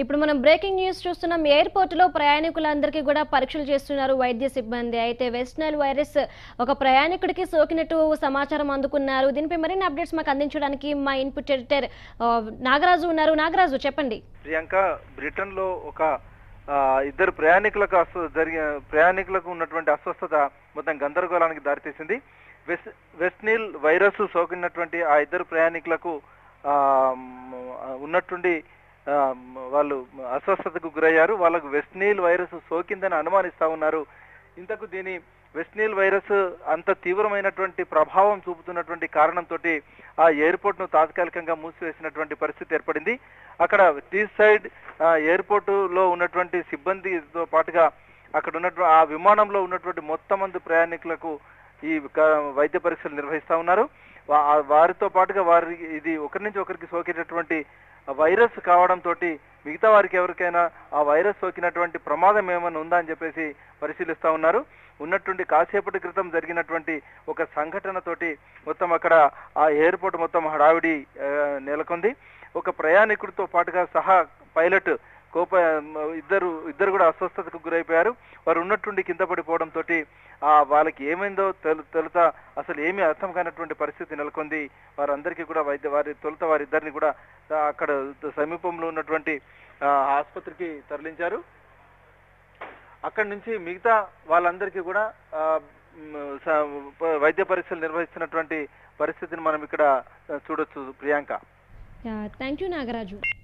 ఇప్పుడు మనం breaking news చూస్తున్నాం ఎయిర్పోర్ట్ లో ప్రయాణికులందరికీ కూడా పరీక్షలు చేస్తున్నారు వైద్య సిబ్బంది అయితే వెస్ట్ నైల్ వైరస్ ఒక ప్రయాణికుడికి సోకినట్టు సమాచారం అందుకున్నారు దీనిపై మరిన్ని అప్డేట్స్ మాకు అందించడానికి మా ఇన్పుట్ ఎడిటర్ ఆ, నాగరాజు ఉన్నారు నాగరాజు చెప్పండి ప్రియాంక బ్రిటన్ లో ఒక ఆ, ఇద్దరు ప్రయాణికులకు అస్వ జరిగిన ప్రయాణికులకు ఉన్నటువంటి అస్వస్థత మొత్తం గందరగోళానికి దారితీసింది వెస్ట్ వెస్ట్ నీల్ వైరస్ సోకినటువంటి ఆ ఇద్దరు ప్రయాణికులకు ఆ, మ్, ఉన్నట్టుండి ఆ, మ్, వాళ్ళు అస్వస్థతకు గురయ్యారు వాళ్ళకు వెస్ట్ నీల్ వైరస్ సోకిందని అనుమానిస్తా ఉన్నారు ఇంతకు దీని వెస్ట్ నీల్ వైరస్ అంత తీవ్రమైనటువంటి ప్రభావం చూపుతున్నటువంటి కారణంతో ఆ ఎయిర్పోర్ట్ ను తాత్కాలికంగా మూసివేసినటువంటి పరిస్థితి ఏర్పడింది అక్కడ టీ సైడ్ ఆ, ఎయిర్పోర్ట్ లో ఉన్నటువంటి సిబ్బందితో పాటుగా అక్కడ ఉన్నటువంటి ఆ విమానంలో ఉన్నటువంటి మొత్తం మంది ప్రయాణికులకు ఈ క- వైద్య పరీక్షలు నిర్వహిస్తా ఉన్నారు వా- ఆ వారితో పాటుగా వారి ఇది ఒకరి నుంచి ఒకరికి సోకేటటువంటి వైరస్ కావడంతో మిగతా వారికి ఎవరికైనా ఆ వైరస్ సోకినటువంటి ప్రమాదం ఏమైనా ఉందా అని చెప్పేసి పరిశీలిస్తా ఉన్నారు ఉన్నట్టుండి కాసేపటి క్రితం జరిగినటువంటి ఒక సంఘటనతోటి మొత్తం అక్కడ ఆ ఎయిర్పోర్ట్ మొత్తం హడావిడి ఆ, నెలకొంది ఒక ప్రయాణికుడితో పాటుగా సహా పైలట్ కోప ఇద్దరు ఇద్దరు కూడా అస్వస్థతకు గురైపోయారు వారు ఉన్నట్టుండి కింద పడిపోవడంతో ఆ వాళ్ళకి ఏమైందో తెలు తొలుత అసలు ఏమీ అర్థం కానటువంటి పరిస్థితి నెలకొంది వారందరికీ కూడా వైద్య వారి తొలుత వారిద్దరిని కూడా ఆ, అక్కడ సమీపంలో ఉన్నటువంటి ఆ, ఆసుపత్రికి తరలించారు అక్కడి నుంచి మిగతా వాళ్ళందరికీ కూడా ఆ, మ్, స- ప- వైద్య పరీక్షలు నిర్వహిస్తున్నటువంటి పరిస్థితిని మనం ఇక్కడ ఆ, చూడొచ్చు ప్రియాంక థ్యాంక్ యూ నాగరాజు